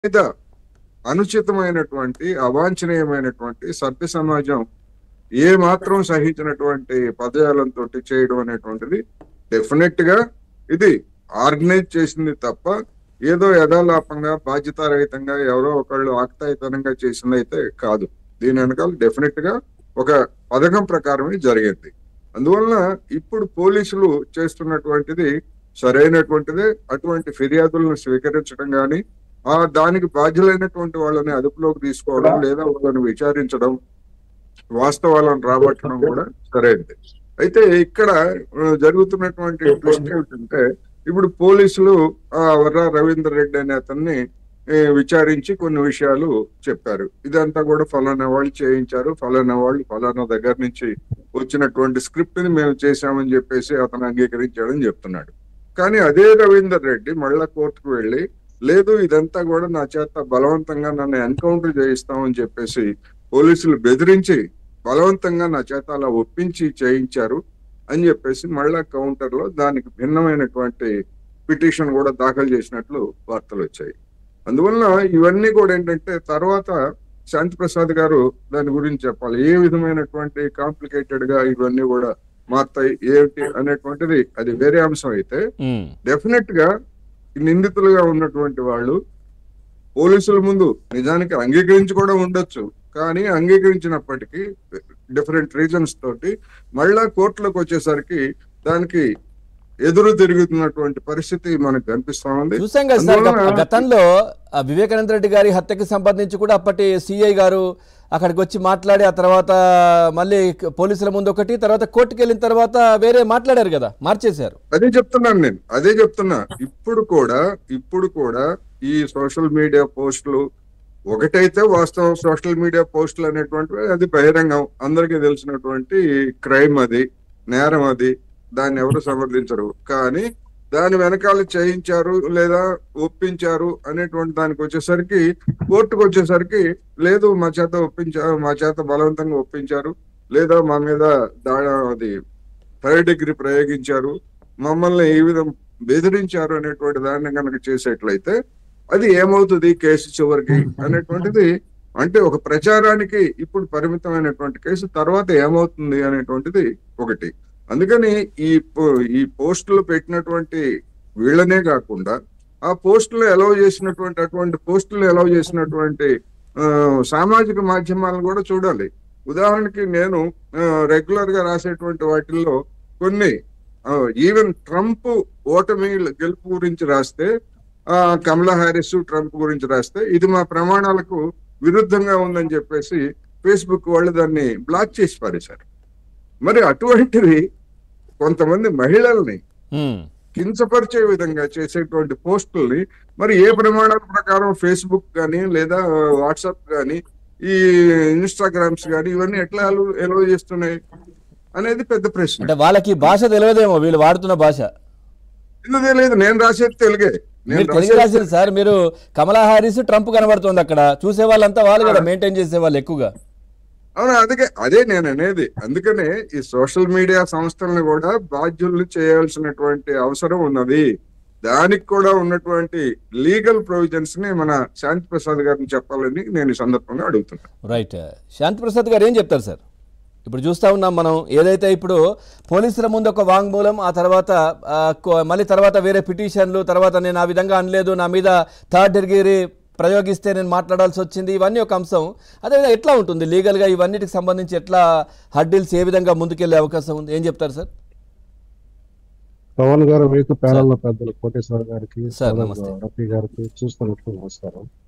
మీద అనుచితమైనటువంటి అవాంఛనీయమైనటువంటి సభ్య సమాజం ఏ మాత్రం సహించినటువంటి పదజాలంతో చేయడం అనేటువంటిది డెఫినెట్ గా ఇది ఆర్గనైజ్ చేసింది తప్ప ఏదో యథాలాపంగా బాధ్యతారహితంగా ఎవరో ఒకళ్ళు ఆక్తాయితనంగా చేసింది అయితే కాదు దీని వెనకాల డెఫినెట్ గా ఒక పథకం ప్రకారమే జరిగింది అందువలన ఇప్పుడు పోలీసులు చేస్తున్నటువంటిది సరైనటువంటిదే అటువంటి ఫిర్యాదులను స్వీకరించడం గాని ఆ దానికి బాధ్యులైనటువంటి వాళ్ళని అదుపులోకి తీసుకోవడం లేదా వాళ్ళని విచారించడం వాస్తవాలను రాబట్టడం కూడా సరైనది అయితే ఇక్కడ ఆ, జరుగుతున్నటువంటి ట్విస్ట్ ఏమిటంటే ఇప్పుడు పోలీసులు ఆ వర్ర రవీందర్ రెడ్డి అనే అతన్ని ఏ, విచారించి కొన్ని విషయాలు చెప్పారు ఇదంతా కూడా ఫలానా వాళ్ళు చేయించారు ఫలానా వాళ్ళు ఫలానా దగ్గర నుంచి వచ్చినటువంటి స్క్రిప్ట్ ని మేము చేశామని చెప్పేసి అతను అంగీకరించాడని చెప్తున్నాడు కానీ అదే రవీందర్ రెడ్డి మళ్ళా కోర్టుకు వెళ్ళి లేదు ఇదంతా కూడా నా చేత బలవంతంగా నన్ను ఎన్కౌంటర్ చేయిస్తామని చెప్పేసి పోలీసులు బెదిరించి బలవంతంగా నా చేత అలా ఒప్పించి చేయించారు అని చెప్పేసి మళ్ళా కౌంటర్ లో దానికి భిన్నమైనటువంటి పిటిషన్ కూడా దాఖలు చేసినట్లు వార్తలు వచ్చాయి అందువలన ఇవన్నీ కూడా ఏంటంటే తర్వాత శాంతి ప్రసాద్ గారు దాని గురించి చెప్పాలి ఏ విధమైనటువంటి కాంప్లికేటెడ్ గా ఇవన్నీ కూడా మారుతాయి ఏమిటి అనేటువంటిది అది వేరే అంశం అయితే ఉమ్, డెఫినెట్ గా ఈ నిందితులుగా ఉన్నటువంటి వాళ్ళు పోలీసుల ముందు నిజానికి అంగీకరించి కూడా ఉండొచ్చు కానీ అంగీకరించినప్పటికీ డిఫరెంట్ రీజన్స్ తోటి మళ్ళా కోర్టులోకి వచ్చేసరికి దానికి ఎదురు తిరుగుతున్నటువంటి పరిస్థితి మనకు కనిపిస్తా ఉంది చూసాం కదా సార్ గత- అందువలన- గతంలో ఆ వివేకానంద రెడ్డి గారి హత్యకి సంబంధించి కూడా అప్పటి సిఐ గారు అక్కడికి వచ్చి మాట్లాడి ఆ తర్వాత మళ్ళీ పోలీసుల ముందు ఒకటి తర్వాత కోర్టుకి వెళ్ళిన తర్వాత వేరే మాట్లాడారు కదా మార్చేశారు అదే చెప్తున్నాను నేను అదే చెప్తున్నా ఇప్పుడు కూడా ఇప్పుడు కూడా ఈ సోషల్ మీడియా పోస్టులు ఒకటైతే వాస్తవం సోషల్ మీడియా పోస్టులు అనేటువంటివి అది బహిరంగం అందరికీ తెలిసినటువంటి క్రైమ్ అది నేరం అది దాన్ని ఎవరు సమర్థించరు కానీ దాని వెనకాల చేయించారు లేదా ఒప్పించారు అనేటువంటి దానికి వచ్చేసరికి కోర్టుకు వచ్చేసరికి లేదు మా చేత ఒప్పించారు మా చేత బలవంతంగా ఒప్పించారు లేదా మా మీద దా అది థర్డ్ డిగ్రీ ప్రయోగించారు మమ్మల్ని ఈ విధం బెదిరించారు అనేటువంటి దాన్ని కనుక చేసేట్లయితే అది ఏమవుతుంది కేసు చివరికి అనేటువంటిది అంటే ఒక ప్రచారానికి ఇప్పుడు పరిమితమైనటువంటి కేసు తర్వాత ఏమవుతుంది అనేటువంటిది ఒకటి అందుకని ఈ పో- ఈ పోస్టులు పెట్టినటువంటి వీళ్ళనే కాకుండా ఆ పోస్టులు ఎలవ చేసినటువంటి అటువంటి పోస్టులు ఎలవ చేసినటువంటి ఆ, సామాజిక మాధ్యమాలను కూడా చూడాలి ఉదాహరణకి నేను రెగ్యులర్ గా రాసేటువంటి వాటిల్లో కొన్ని ఈవెన్ ట్రంప్ ఓటమి గెలుపు గురించి రాస్తే ఆ, కమలా హ్యారిస్ ట్రంప్ గురించి రాస్తే ఇది మా ప్రమాణాలకు విరుద్ధంగా ఉందని చెప్పేసి ఫేస్బుక్ వాళ్ళు దాన్ని బ్లాక్ చేసి పారేశారు మరి అటువంటివి కొంతమంది మహిళల్ని ఉమ్, కించపరిచే విధంగా చేసేటువంటి పోస్టుల్ని మరి ఏ ప్రమాణాల ప్రకారం ఫేస్బుక్ కానీ లేదా వాట్సాప్ కానీ ఈ ఇన్స్టాగ్రామ్స్ కానీ ఇవన్నీ ఎట్లా ఎలో చేస్తున్నాయి అనేది పెద్ద ప్రశ్న అంటే వాళ్ళకి భాష తెలియదేమో వీళ్ళు వాడుతున్న భాష ఎందుకు తెలియదు నేను రాసేది తెలుగే నేను మీరు తెలుగు రాసేది రాశారు సార్ మీరు కమలా హారిస్ ట్రంప్ కనబడుతుంది అక్కడ చూసే వాళ్ళంతా వాళ్ళు కదా మెయింటైన్ చేసే వాళ్ళు ఎక్కువగా అవును అందుకే అదే నేను అనేది అందుకనే ఈ సోషల్ మీడియా సంస్థలను కూడా బాధ్యుల్ని చేయాల్సినటువంటి అవసరం ఉన్నది దానికి కూడా ఉన్నటువంటి లీగల్ ప్రొవిజన్స్ ని మన శాంతి ప్రసాద్ గారిని చెప్పాలని నేను ఈ సందర్భంగా అడుగుతున్నాను రైట్ శాంతి ప్రసాద్ గారు ఏం చెప్తారు సార్ ఇప్పుడు చూస్తా ఉన్నాం మనం ఏదైతే ఇప్పుడు పోలీసుల ముందు ఒక వాంగ్మూలం ఆ తర్వాత ఆ, కో- మళ్ళీ తర్వాత వేరే పిటిషన్లు తర్వాత నేను ఆ విధంగా అనలేదు నా మీద థర్డ్ డిగ్రీ ప్రయోగిస్తే నేను మాట్లాడాల్సి వచ్చింది ఇవన్నీ ఒక అంశం అదేవిధంగా ఎట్లా ఉంటుంది లీగల్గా ఇవన్నిటికి సంబంధించి ఎట్లా హడ్డీల్స్ ఏ విధంగా ముందుకెళ్లే అవకాశం ఉంది ఏం చెప్తారు సార్ పవన్ గారు మీకు ప్యానల్ లో పెద్దలు కోటేశ్వర గారికి సార్, సోదరుడు నమస్తే. రఫీ గారికి చూస్తున్నట్లు నమస్కారం